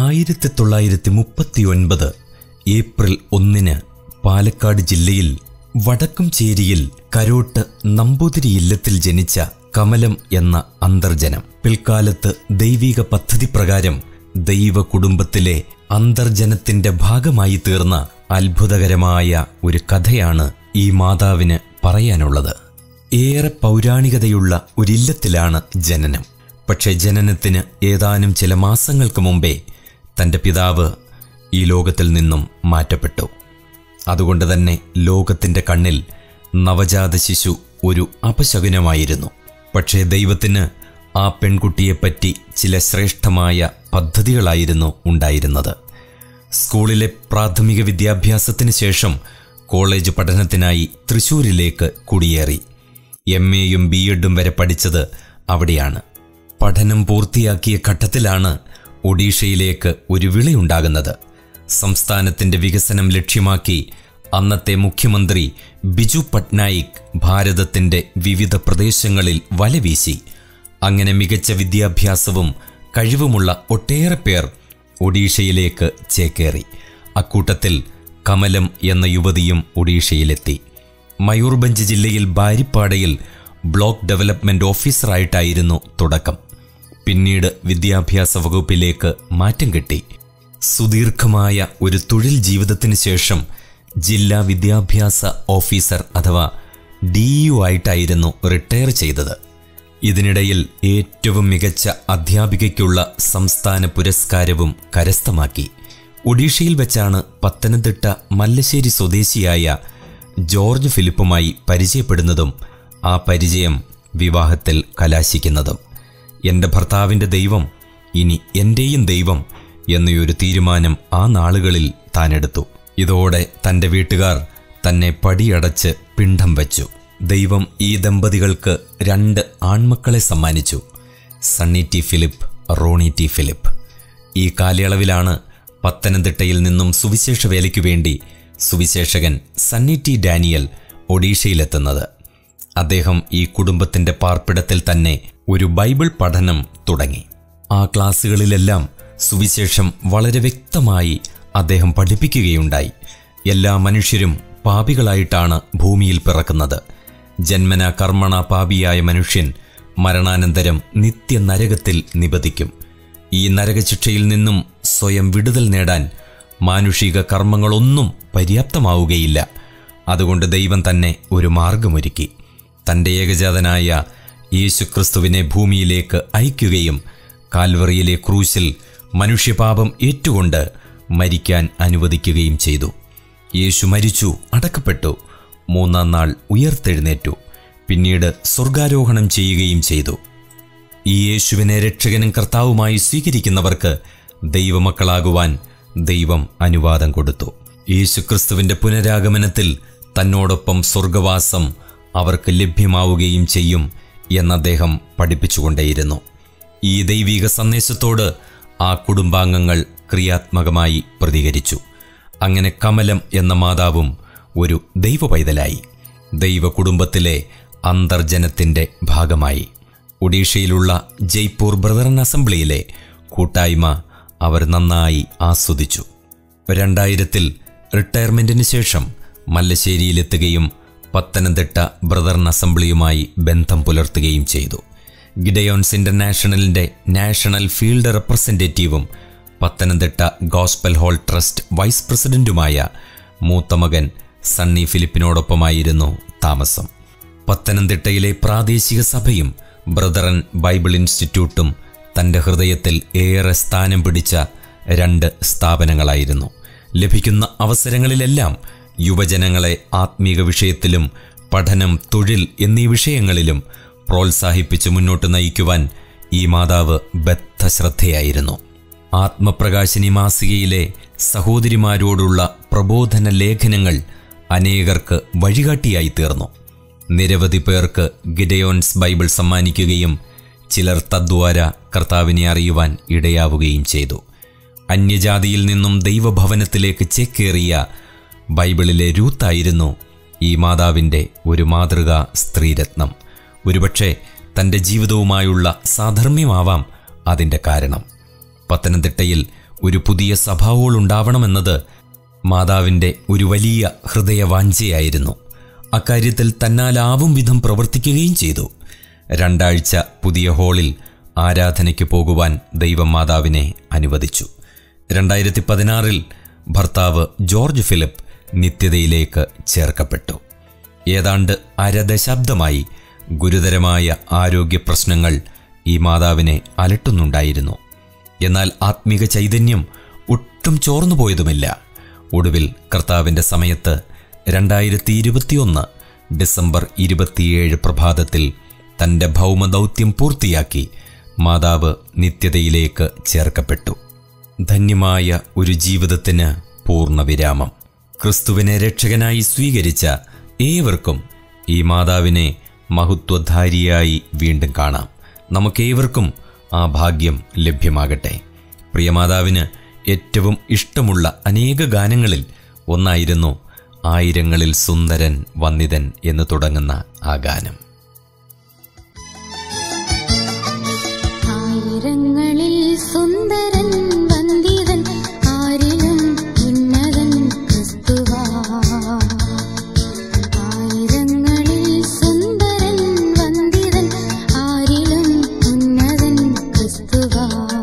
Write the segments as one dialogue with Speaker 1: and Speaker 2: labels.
Speaker 1: ആയിരത്തി തൊള്ളായിരത്തി മുപ്പത്തി ഒൻപത് ഏപ്രിൽ ഒന്നിന് പാലക്കാട് ജില്ലയിൽ വടക്കുംചേരിയിൽ കരോട്ട് നമ്പൂതിരി ഇല്ലത്തിൽ ജനിച്ച കമലം എന്ന അന്തർജനം പിൽക്കാലത്ത് ദൈവിക പദ്ധതി പ്രകാരം ദൈവ കുടുംബത്തിലെ അന്തർജനത്തിന്റെ ഭാഗമായി തീർന്ന അത്ഭുതകരമായ ഒരു കഥയാണ് ഈ മാതാവിന് പറയാനുള്ളത് ഏറെ പൗരാണികതയുള്ള ഒരില്ലത്തിലാണ് ജനനം പക്ഷേ ജനനത്തിന് ഏതാനും ചില മാസങ്ങൾക്ക് മുമ്പേ തൻ്റെ പിതാവ് ഈ ലോകത്തിൽ നിന്നും മാറ്റപ്പെട്ടു അതുകൊണ്ട് തന്നെ ലോകത്തിൻ്റെ കണ്ണിൽ നവജാത ശിശു ഒരു അപശകുനമായിരുന്നു പക്ഷേ ദൈവത്തിന് ആ പെൺകുട്ടിയെപ്പറ്റി ചില ശ്രേഷ്ഠമായ പദ്ധതികളായിരുന്നു ഉണ്ടായിരുന്നത് സ്കൂളിലെ പ്രാഥമിക വിദ്യാഭ്യാസത്തിന് ശേഷം കോളേജ് പഠനത്തിനായി തൃശൂരിലേക്ക് കുടിയേറി എം എയും ബി എഡും വരെ പഠിച്ചത് അവിടെയാണ് പഠനം പൂർത്തിയാക്കിയ ഘട്ടത്തിലാണ് ഒഡീഷയിലേക്ക് ഒരു വിളിയുണ്ടാകുന്നത് സംസ്ഥാനത്തിന്റെ വികസനം ലക്ഷ്യമാക്കി അന്നത്തെ മുഖ്യമന്ത്രി ബിജു പട്നായിക് ഭാരതത്തിന്റെ വിവിധ പ്രദേശങ്ങളിൽ വലവീശി അങ്ങനെ മികച്ച വിദ്യാഭ്യാസവും കഴിവുമുള്ള ഒട്ടേറെ പേർ ഒഡീഷയിലേക്ക് ചേക്കേറി അക്കൂട്ടത്തിൽ കമലം എന്ന യുവതിയും ഒഡീഷയിലെത്തി മയൂർഭഞ്ച് ജില്ലയിൽ ബാരിപ്പാടയിൽ ബ്ലോക്ക് ഡെവലപ്മെന്റ് ഓഫീസറായിട്ടായിരുന്നു തുടക്കം പിന്നീട് വിദ്യാഭ്യാസ വകുപ്പിലേക്ക് മാറ്റം കിട്ടി സുദീർഘമായ ഒരു തൊഴിൽ ജീവിതത്തിന് ശേഷം ജില്ലാ വിദ്യാഭ്യാസ ഓഫീസർ അഥവാ ഡി യു ആയിട്ടായിരുന്നു റിട്ടയർ ചെയ്തത് ഇതിനിടയിൽ ഏറ്റവും മികച്ച അധ്യാപികയ്ക്കുള്ള സംസ്ഥാന പുരസ്കാരവും കരസ്ഥമാക്കി ഒഡീഷയിൽ വെച്ചാണ് പത്തനംതിട്ട മല്ലശ്ശേരി സ്വദേശിയായ ജോർജ് ഫിലിപ്പുമായി പരിചയപ്പെടുന്നതും ആ പരിചയം വിവാഹത്തിൽ കലാശിക്കുന്നതും എൻ്റെ ഭർത്താവിൻ്റെ ദൈവം ഇനി എൻ്റെയും ദൈവം എന്നൊരു തീരുമാനം ആ നാളുകളിൽ താനെടുത്തു ഇതോടെ തൻ്റെ വീട്ടുകാർ തന്നെ പടിയടച്ച് പിണ്ഡം വച്ചു ദൈവം ഈ ദമ്പതികൾക്ക് രണ്ട് ആൺമക്കളെ സമ്മാനിച്ചു Sunny T Philip Ronnie T Philip ഈ കാലയളവിലാണ് പത്തനംതിട്ടയിൽ നിന്നും സുവിശേഷ വേലയ്ക്കു വേണ്ടി സുവിശേഷകൻ സണ്ണി ടി ഡാനിയൽ ഒഡീഷയിലെത്തുന്നത് അദ്ദേഹം ഈ കുടുംബത്തിന്റെ പാർപ്പിടത്തിൽ തന്നെ ഒരു ബൈബിൾ പഠനം തുടങ്ങി ആ ക്ലാസ്സുകളിലെല്ലാം സുവിശേഷം വളരെ വ്യക്തമായി അദ്ദേഹം പഠിപ്പിക്കുകയുണ്ടായി എല്ലാ മനുഷ്യരും പാപികളായിട്ടാണ് ഭൂമിയിൽ പിറക്കുന്നത് ജന്മന കർമ്മണ പാപിയായ മനുഷ്യൻ മരണാനന്തരം നിത്യ നരകത്തിൽ നിബദിക്കും ഈ നരകശിക്ഷയിൽ നിന്നും സ്വയം വിടുതൽ നേടാൻ മാനുഷിക കർമ്മങ്ങളൊന്നും പര്യാപ്തമാവുകയില്ല അതുകൊണ്ട് ദൈവം തന്നെ ഒരു മാർഗമൊരുക്കി തൻ്റെ ഏകജാതനായ യേശുക്രിസ്തുവിനെ ഭൂമിയിലേക്ക് അയക്കുകയും കാൽവറിയിലെ ക്രൂശിൽ മനുഷ്യപാപം ഏറ്റുകൊണ്ട് മരിക്കാൻ അനുവദിക്കുകയും ചെയ്തു യേശു മരിച്ചു അടക്കപ്പെട്ടു മൂന്നാം നാൾ ഉയർത്തെഴുന്നേറ്റു പിന്നീട് സ്വർഗാരോഹണം ചെയ്യുകയും ചെയ്തു ഈ യേശുവിനെ രക്ഷകനും കർത്താവുമായി സ്വീകരിക്കുന്നവർക്ക് ദൈവമക്കളാകുവാൻ ദൈവം അനുവാദം കൊടുത്തു യേശുക്രിസ്തുവിന്റെ പുനരാഗമനത്തിൽ തന്നോടൊപ്പം സ്വർഗവാസം അവർക്ക് ലഭ്യമാവുകയും ചെയ്യും എന്ന് അദ്ദേഹം പഠിപ്പിച്ചുകൊണ്ടേയിരുന്നു ഈ ദൈവിക സന്ദേശത്തോട് ആ കുടുംബാംഗങ്ങൾ ക്രിയാത്മകമായി പ്രതികരിച്ചു അങ്ങനെ കമലം എന്ന മാതാവും ഒരു ദൈവ പൈതലായി ദൈവ കുടുംബത്തിലെ അന്തർജനത്തിന്റെ ഭാഗമായി ഒഡീഷയിലുള്ള ജയ്പൂർ ബ്രദറൻ അസംബ്ലിയിലെ കൂട്ടായ്മ അവർ നന്നായി ആസ്വദിച്ചു രണ്ടായിരത്തിൽ റിട്ടയർമെന്റിന് ശേഷം മല്ലശ്ശേരിയിലെത്തുകയും പത്തനംതിട്ട ബ്രദറൻ അസംബ്ലിയുമായി ബന്ധം പുലർത്തുകയും ചെയ്തു ഗിഡയോൺസ് ഇന്റർനാഷണലിന്റെ നാഷണൽ ഫീൽഡ് റെപ്രസെന്റേറ്റീവും Pathanamthitta gospel hall trust vice പ്രസിഡന്റുമായ മൂത്തമകൻ സണ്ണി ഫിലിപ്പിനോടൊപ്പമായിരുന്നു താമസം പത്തനംതിട്ടയിലെ പ്രാദേശിക സഭയും ബ്രദറൻ ബൈബിൾ ഇൻസ്റ്റിറ്റ്യൂട്ടും തന്റെ ഹൃദയത്തിൽ ഏറെ സ്ഥാനം പിടിച്ച രണ്ട് സ്ഥാപനങ്ങളായിരുന്നു ലഭിക്കുന്ന അവസരങ്ങളിലെല്ലാം യുവജനങ്ങളെ ആത്മീക വിഷയത്തിലും പഠനം തൊഴിൽ എന്നീ വിഷയങ്ങളിലും പ്രോത്സാഹിപ്പിച്ച് മുന്നോട്ട് നയിക്കുവാൻ ഈ മാതാവ് ബദ്ധശ്രദ്ധയായിരുന്നു ആത്മപ്രകാശിനി മാസികയിലെ സഹോദരിമാരോടുള്ള പ്രബോധന ലേഖനങ്ങൾ അനേകർക്ക് വഴികാട്ടിയായി തീർന്നു നിരവധി പേർക്ക് ഗിഡയോൺസ് ബൈബിൾ സമ്മാനിക്കുകയും ചിലർ തദ്വാര കർത്താവിനെ അറിയുവാൻ ഇടയാവുകയും ചെയ്തു അന്യജാതിയിൽ നിന്നും ദൈവഭവനത്തിലേക്ക് ചേക്കേറിയ ബൈബിളിലെ രൂത്തായിരുന്നു ഈ മാതാവിൻ്റെ ഒരു മാതൃകാ സ്ത്രീരത്നം ഒരുപക്ഷെ തൻ്റെ ജീവിതവുമായുള്ള സാധർമ്യമാവാം അതിൻ്റെ കാരണം പത്തനംതിട്ടയിൽ ഒരു പുതിയ സഭാവോൾ ഉണ്ടാവണമെന്നത് മാതാവിൻ്റെ ഒരു വലിയ ഹൃദയവാഞ്ചയായിരുന്നു അക്കാര്യത്തിൽ തന്നാലാവും വിധം പ്രവർത്തിക്കുകയും ചെയ്തു രണ്ടാഴ്ച പുതിയ ഹാളിൽ ആരാധനയ്ക്ക് പോകുവാൻ ദൈവം മാതാവിനെ അനുവദിച്ചു രണ്ടായിരത്തി പതിനാറിൽ ഭർത്താവ് ജോർജ് ഫിലിപ്പ് നിത്യതയിലേക്ക് ചേർക്കപ്പെട്ടു ഏതാണ്ട് അരദശാബ്ദമായി ഗുരുതരമായ ആരോഗ്യ പ്രശ്നങ്ങൾ ഈ മാതാവിനെ അലട്ടുന്നുണ്ടായിരുന്നു എന്നാൽ ആത്മീക ചൈതന്യം ഒട്ടും ചോർന്നു പോയതുമില്ല ഒടുവിൽ കർത്താവിൻ്റെ സമയത്ത് രണ്ടായിരത്തി ഇരുപത്തിയൊന്ന് ഡിസംബർ ഇരുപത്തിയേഴ് പ്രഭാതത്തിൽ തൻ്റെ ഭൗമദൗത്യം പൂർത്തിയാക്കി മാതാവ് നിത്യതയിലേക്ക് ചേർക്കപ്പെട്ടു ധന്യമായ ഒരു ജീവിതത്തിന് പൂർണ്ണവിരാമം ക്രിസ്തുവിനെ രക്ഷകനായി സ്വീകരിച്ച ഏവർക്കും ഈ മാതാവിനെ മഹത്വധാരിയായി വീണ്ടും കാണാം നമുക്കേവർക്കും ആ ഭാഗ്യം ലഭ്യമാകട്ടെ പ്രിയമാതാവിന് ഏറ്റവും ഇഷ്ടമുള്ള അനേക ഗാനങ്ങളിൽ ഒന്നായിരുന്നു ആയിരങ്ങളിൽ സുന്ദരൻ വന്നിതൻ എന്ന് തുടങ്ങുന്ന ആ ഗാനം
Speaker 2: ആയിരങ്ങളിൽ സുന്ദരൻ വന്ദിതൻ ആരിലും ഉന്നതൻ ക്രിസ്തുവാ ആയിരങ്ങളിൽ സുന്ദരൻ വന്ദിതൻ ആരിലും ഉന്നതൻ ക്രിസ്തുവാ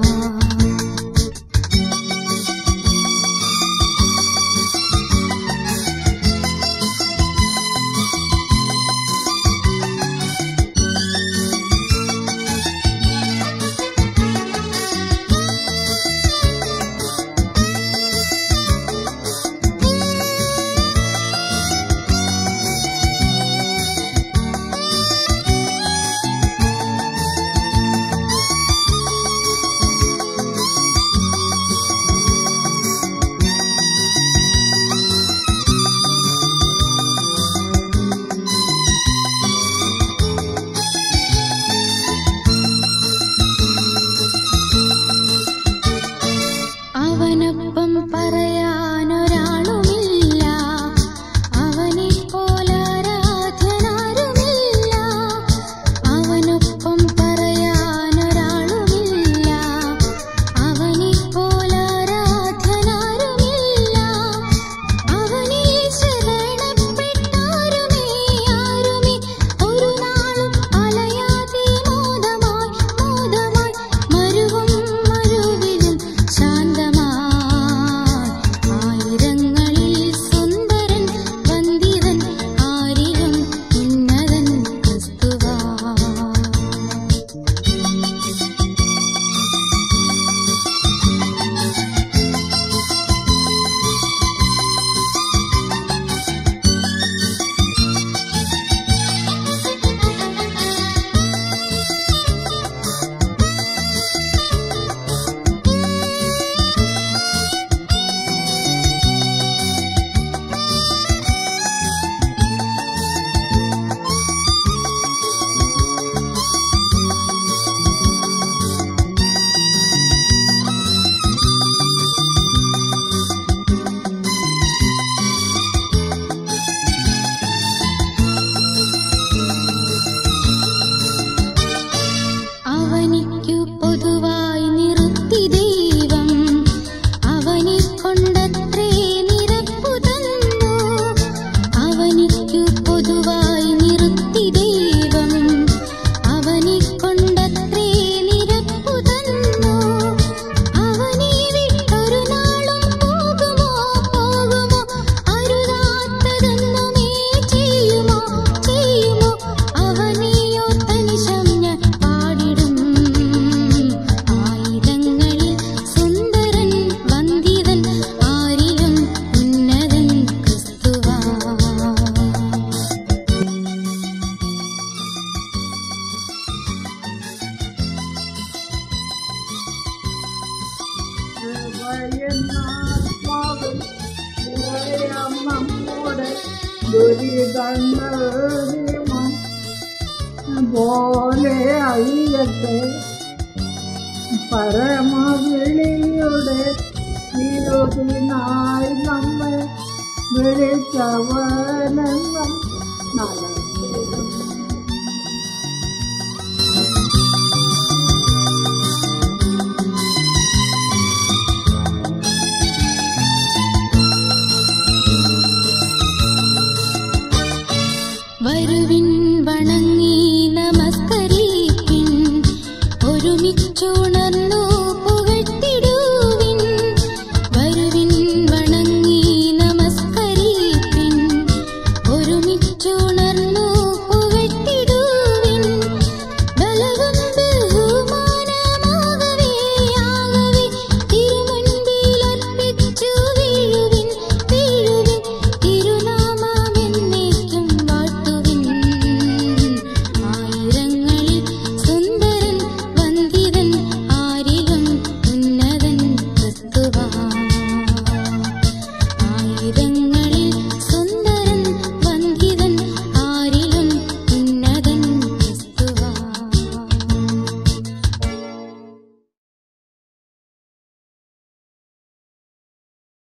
Speaker 2: അവനൊപ്പം പറയാനൊരാളുമില്ല അവനെ പോലാരാധനാരുമില്ല അവനൊപ്പം പറയാനൊരാളുമില്ല അവനെ പോലാരാധനാരുമില്ല അവനെ ശരണപ്പെട്ടാരുമേ ആരുമേ ഒരു നാളും അലയാതെ മോദമായി മോദമായി മരുവും മരുവിലും ശാന്തമായി ആയിരങ്ങളിൽ സുന്ദരൻ വന്ദിതൻ ആരിലും ഉന്നതൻ ക്രിസ്തുവാ അവനിക്കു പൊതുവായി നിറുത്തി ദൈവം അവനെ കൊണ്ടത്രേ നിരപ്പു തന്നു അവനിക്കു പൊതുവായി നിറുത്തി ദൈവം അവനെ കൊണ്ടത്രേ നിരപ്പു തന്നു അവനെ വിട്ടൊരു നാളും പോകുമോ പോകുമോ അരുതാത്തതെന്നുമേ ചെയ്യുമോ ചെയ്യുമോ അവനെയോ തനിശം ഞാൻ പാടിടും ആയിരങ്ങളിൽ സുന്ദരൻ വന്ദിതൻ ആരിലും ഉന്നതൻ ക്രിസ്തുവാ
Speaker 3: വയനാത്മാവിൽ ഉറയാം നമ്മുടെ ദുരിതങ്ങളും പോലെ അയ്യത്തെ പരമവിളിയുടെ ഇരുപിനായി നമ്മെ വിളിച്ചവനെന്നും നല്ല